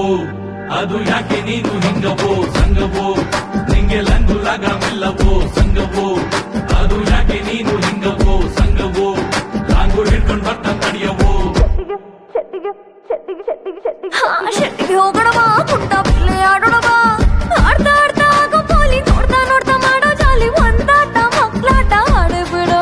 ಸಂಗವೋ ಅದು ಯಾಕೆ ನೀನು ಹಿಂಗವೋ ಸಂಗವೋ ನಿಂಗೆ ಲಂಗು ಲಗಮಿಲ್ಲವೋ ಸಂಗವೋ ಅದು ಯಾಕೆ ನೀನು ಹಿಂಗವೋ ಸಂಗವೋ ಲಾಂಗು ಹಿಡ್ಕೊಂಡ್ ಬರ್ತಾ ತಡಿಯವೋ ಹಾ, ಶೆಟ್ಟಿಗೆ ಹೋಗೋಣ ಬಾ ಕುಂಟ ಬಿಲ್ಲೆ ಆಡೋಣ ಬಾ ಆಡ್ತಾ ಆಡ್ತಾ ಆಗೋ ಪೋಲಿ ನೋಡ್ತಾ ನೋಡ್ತಾ ಮಾಡೋ ಜಾಲಿ ಒಂದಾಟ ಮಕ್ಳಾಟ ಆಡಿ ಬಿಡೋಣ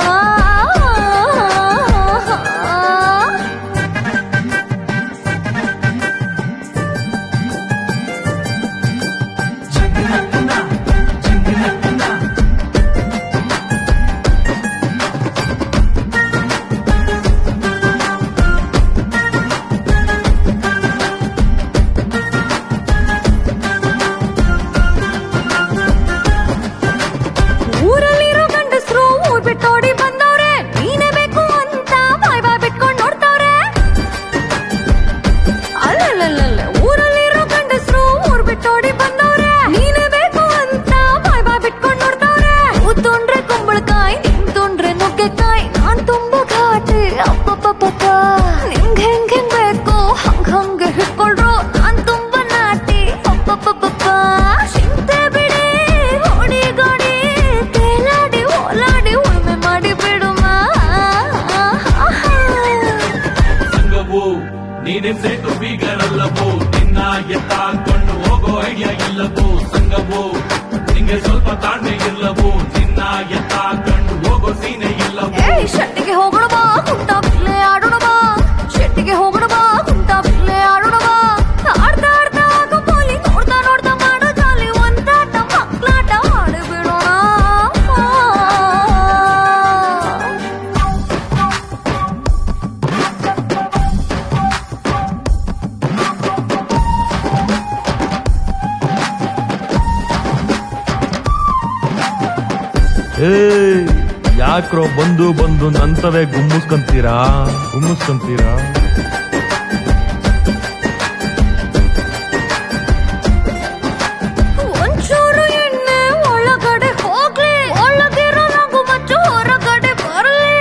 ಊರಲ್ಲಿರೋ ಗಂಡಸ್ರು ಊರ್ ಬಿಟ್ಟೋಡಿ ಬಂದವ್ರೆ ನೀನೇ ಬೇಕು ಅಂತ ಬಾಯ್ ಬಾಯ್ ಬಿಟ್ಕೊಂಡ್ ನೋಡ್ತಾವ್ರೆ ಅಲ್ಲಲ್ಲಲ್ಲ ಊರಲ್ಲಿರೋ ಗಂಡಸ್ರು ಊರ್ ಬಿಟ್ಟೋಡಿ ಬಂದವ್ರೆ ನೀನೇ ಬೇಕು ಅಂತ ಬಾಯ್ ಬಾಯ್ ಬಿಟ್ಕೊಂಡ್ ನೋಡ್ತಾವ್ರೆ ಉತ್ತುಂಡ್ರೆ ಕುಂಬಳಕಾಯಿ ನಿಂತುಂಡ್ರೆ ನುಗ್ಗೆಕಾಯಿ ನಾನ್ ತುಂಬ ಘಾಟಿ ಅಪ್ಪಪ್ಪಪ್ಪ ನಿಮ್ಗೆ ಹೆಂಗ್ ಹೆಂಗ್ ಬೇಕು ಹಂಗ್ ಹಂಗೆ ಹಿಡ್ಕೊಳ್ರು ನಾನ್ ತುಂಬ ನಾಟಿ ಅಪ್ಪಪ್ಪಪ್ಪ ಚಿಂತೆ ಬಿಡಿ ಓಡಿ ಗೋಡಿ ತೇಲಾಡಿ ಓಲಾಡಿ ಉಳ್ಮೆ ಮಾಡಿ ಬಿಡುಮ ಸಂಗವೋ ನೀನೆ ಸೇಟು ಬೀಗರಲ್ಲವೋ ನಿನ್ನ ಎತ್ತಾಕೊಂಡು ಹೋಗೋ ಐಡಿಯಾ ಇಲ್ಲವೋ ಸಂಗವೋ ನಿಂಗೆ ಸ್ವಲ್ಪ ತಾಳ್ಮೆ ಇಲ್ಲವೋ ನಿನ್ನ ಎತ್ತಾಕೊಂಡು ಹೋಗೋ ಸೀನೆ ಇಲ್ಲವೋ ಏಯ್ ಶೆಟ್ಟಿಗೆ ಹೋಗೋಣ ಬಾ ಕುಂಟ ಬಿಲ್ಲೆ ಆಡೋಣ ಬಾ ಶೆಟ್ಟಿಗೆ ಹೋಗೋಣ ಬಾ ಕುಂಟ ಬಿಲ್ಲೆ ಆಡೋಣ ಬಾ ಆಡ್ತಾ ಆಡ್ತಾ ಆಗೋ ಪೋಲಿ ನೋಡ್ತಾ ನೋಡ್ತಾ ಮಾಡೋ ಜಾಲಿ ಒಂದಾಟ ಮಕ್ಳಾಟ ಆಡಿ ಬಿಡೋಣ ಏಯ್ ಯಾಕ್ರೋ ಬಂದು ಬಂದು ನಂತವೇ ಗುಮ್ಮಿಸ್ಕೊಂತೀರಾ ಗುಮ್ಮಿಸ್ಕೊಂತೀರಾ ಒಂಚೂರು ಎಣ್ಣೆ ಒಳಗಡೆ ಹೋಗ್ಲಿ ಒಳಗಿರೋ ನಗು ಮಚ್ಚು ಹೊರಗಡೆ ಬರಲಿ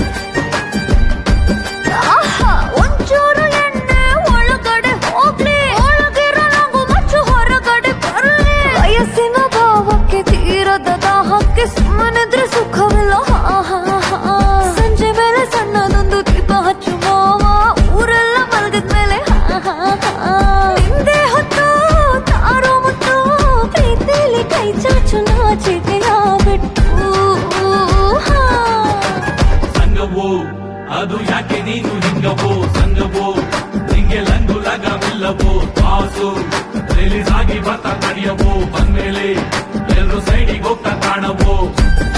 ಆಹಾ ಒಂಚೂರು ಎಣ್ಣೆ ಒಳಗಡೆ ಹೋಗ್ಲಿ ಒಳಗಿರೋ ನಗು ಮಚ್ಚು ಹೊರಗಡೆ ಬರಲಿ ವಯಸ್ಸಿನ ಭಾವಕ್ಕೆ ತೀರದ ದಾಹಕ್ಕೆ ಸುಮ್ಮನಿದ್ರೆ ಸುಖವಿಲ್ಲ ಹಾ, ಹಾ, ಹಾ. ಸಂಜೆ ಮೇಲೆ ಸಣ್ಣದೊಂದು ದೀಪ ಹಚ್ಚು ಮಾವ ಊರೆಲ್ಲ ಮಲಗಿದ್ಮೇಲೆ ಹಾ, ಹಾ, ಹಾ. ನಿಂದೆ ಹೊತ್ತು ತಾರೋ ಮುತ್ತು ಪ್ರೀತಿಲಿ ಕೈ ಚಾಚು ನಾಚಿಕೆಯ ಬಿಟ್ಟು ಹಾ. ಸಂಗವೋ ಅದು ಯಾಕೆ ನೀನು ಹಿಂಗವೋ ಸಂಗವೋ ನಿಂಗೆ ಲಂಗು ಲಗವಿಲ್ಲವೋ ಪಾಸು ರಿಲೀಸ್ ಆಗಿ ಬರ್ತಾ ತಡಿಯವೋ ಬಂದ್ಮೇಲೆ ಎಲ್ರು ಸೈಡಿಗೆ ಹೋಗ್ತಾ ಕಾಣವೋ